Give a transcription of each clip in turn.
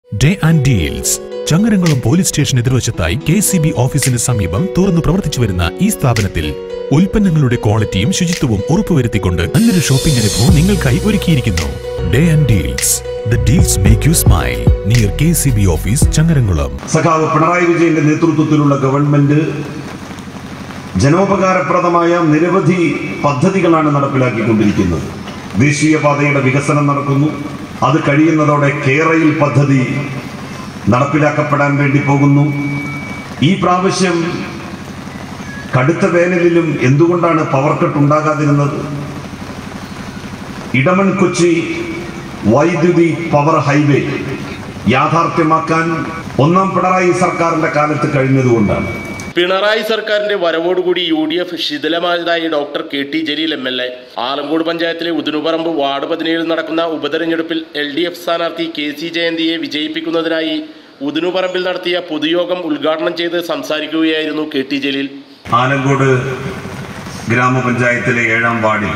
day and deals Changaramkulam police station എതിർവശത്തായി K C B ഓഫീസിന് സമീപം തുറന്നു പ്രവർത്തിച്ചു വരുന്ന ഈ സ്ഥാപനത്തിൽ ഉൽപ്പന്നങ്ങളുടെ ക്വാളിറ്റിയും ശുചിത്വവും ഉറപ്പുവരുത്തിക്കൊണ്ട് നല്ലൊരു ഷോപ്പിംഗ് അനുഭവം നിങ്ങൾക്കായി ഒരുക്കിയിരിക്കുന്നു day and deals the deals make you smile near K C B office Changaramkulam സഖാവ് പിണറായി വിജയന്റെ നേതൃത്വത്തിലുള്ള ഗവൺമെന്റ് ജനോപകാരപ്രദമായ നിരവധി പദ്ധതികളാണ് നടപ്പിലാക്കിക്കൊണ്ടിരിക്കുന്നത് ദേശീയപാതയുടെ വികസനം നടക്കുന്നു അത് കഴിയുന്നതോടെ കേരയിൽ പദ്ധതി നടപ്പിലാക്കപ്പെടാൻ വേണ്ടി പോകുന്നു ഈ പ്രാവശ്യം കടുത്ത വേനലിലും എന്തുകൊണ്ടാണ് പവർ കട്ട് ഉണ്ടാകാതിരുന്നത് ഇടമൺ കൊച്ചി വൈദ്യുതി പവർ ഹൈവേ യാഥാർത്ഥ്യമാക്കാൻ ഒന്നാം പിണറായി സർക്കാരിന്റെ കാലത്ത് കഴിഞ്ഞതുകൊണ്ടാണ് പിണറായി സർക്കാരിന്റെ വരവോടുകൂടി യു ഡി എഫ് ശിഥിലമായതായി doctor K T Jaleel M L A Alangode പഞ്ചായത്തിലെ ഉദിനുപറമ്പ് വാർഡ് പതിനേഴിൽ നടക്കുന്ന ഉപതെരഞ്ഞെടുപ്പിൽ എൽ ഡി എഫ് സ്ഥാനാർത്ഥി കെ സി ജയന്തിയെ വിജയിപ്പിക്കുന്നതിനായി ഉദിനുപറമ്പിൽ നടത്തിയ പൊതുയോഗം ഉദ്ഘാടനം ചെയ്ത് സംസാരിക്കുകയായിരുന്നു കെ ടി ജലീൽ ആലങ്കോട് ഗ്രാമപഞ്ചായത്തിലെ ഏഴാം വാർഡിൽ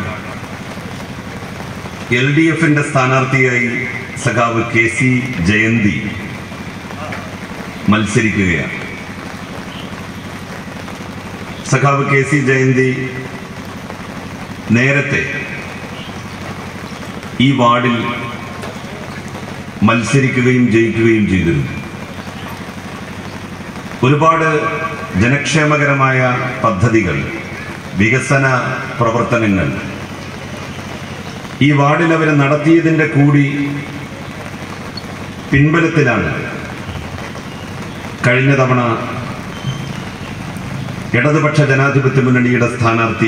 എൽ ഡി എഫിന്റെ സ്ഥാനാർത്ഥിയായി സഖാവ് കെ സി ജയന്തി മത്സരിക്കുകയാണ് സഖാവ് കെ സി ജയന്തി നേരത്തെ ഈ വാർഡിൽ മത്സരിക്കുകയും ജയിക്കുകയും ചെയ്തിരുന്നു ഒരുപാട് ജനക്ഷേമകരമായ പദ്ധതികൾ വികസന പ്രവർത്തനങ്ങൾ ഈ വാർഡിൽ അവർ നടത്തിയതിൻ്റെ കൂടി പിൻബലത്തിലാണ് കഴിഞ്ഞ തവണ ഇടതുപക്ഷ ജനാധിപത്യ മുന്നണിയുടെ സ്ഥാനാർത്ഥി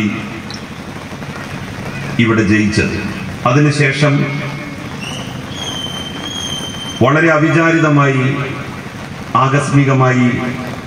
ഇവിടെ ജയിച്ചത് അതിനുശേഷം വളരെ അവിചാരിതമായി ആകസ്മികമായി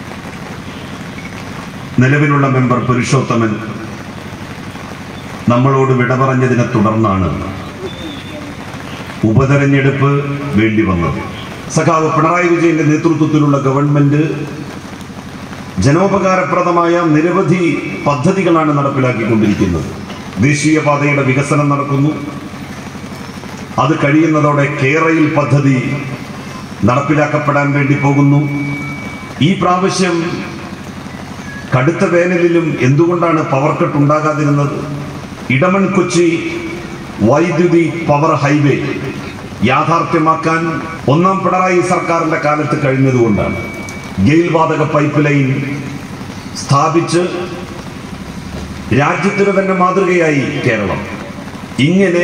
നിലവിലുള്ള മെമ്പർ പുരുഷോത്തമൻ നമ്മളോട് വിട പറഞ്ഞതിനെ തുടർന്നാണ് ഉപതെരഞ്ഞെടുപ്പ് വേണ്ടി വന്നത് സഖാവ് പിണറായി വിജയന്റെ നേതൃത്വത്തിലുള്ള ഗവൺമെന്റ് ജനോപകാരപ്രദമായ നിരവധി പദ്ധതികളാണ് നടപ്പിലാക്കിക്കൊണ്ടിരിക്കുന്നത് ദേശീയപാതയുടെ വികസനം നടക്കുന്നു അത് കഴിയുന്നതോടെ കേരയിൽ പദ്ധതി നടപ്പിലാക്കപ്പെടാൻ വേണ്ടി പോകുന്നു ഈ പ്രാവശ്യം കടുത്ത വേനലിലും എന്തുകൊണ്ടാണ് പവർ കട്ട് ഉണ്ടാകാതിരുന്നത് ഇടമൺ കൊച്ചി വൈദ്യുതി പവർ ഹൈവേ യാഥാർത്ഥ്യമാക്കാൻ ഒന്നാം പിണറായി സർക്കാരിന്റെ കാലത്ത് കഴിഞ്ഞതുകൊണ്ടാണ് ഗെയിൽ വാതക പൈപ്പ് ലൈൻ സ്ഥാപിച്ച് രാജ്യത്തിന് തന്നെ മാതൃകയായി കേരളം ഇങ്ങനെ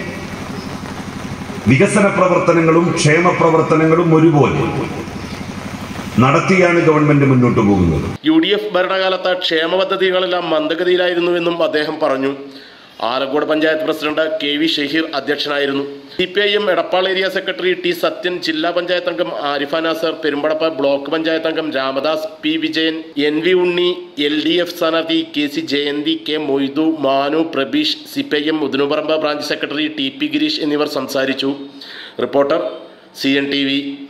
വികസന പ്രവർത്തനങ്ങളും ക്ഷേമ പ്രവർത്തനങ്ങളും ഒരുപോലെ നടത്തിയാണ് ഗവൺമെന്റ് മുന്നോട്ട് പോകുന്നത് യു ഡി എഫ് ഭരണകാലത്ത് ക്ഷേമ പദ്ധതികളെല്ലാം മന്ദഗതിയിലായിരുന്നുവെന്നും അദ്ദേഹം പറഞ്ഞു Alakode panchayat president K V Shaheer അധ്യക്ഷനായിരുന്നു C P I M Edappal area secretary T Sathyan ജില്ലാ പഞ്ചായത്ത് അംഗം ആരിഫ നാസർ പെരുമ്പടപ്പ ബ്ലോക്ക് പഞ്ചായത്ത് അംഗം Ramadas P Vijayan N V Unni L D F സ്ഥാനാർത്ഥി K C Jayanthi K Moidu Manu Prabeesh C P I M Muthinuparamba branch secretary T P Gireesh എന്നിവർ സംസാരിച്ചു reporter C N T V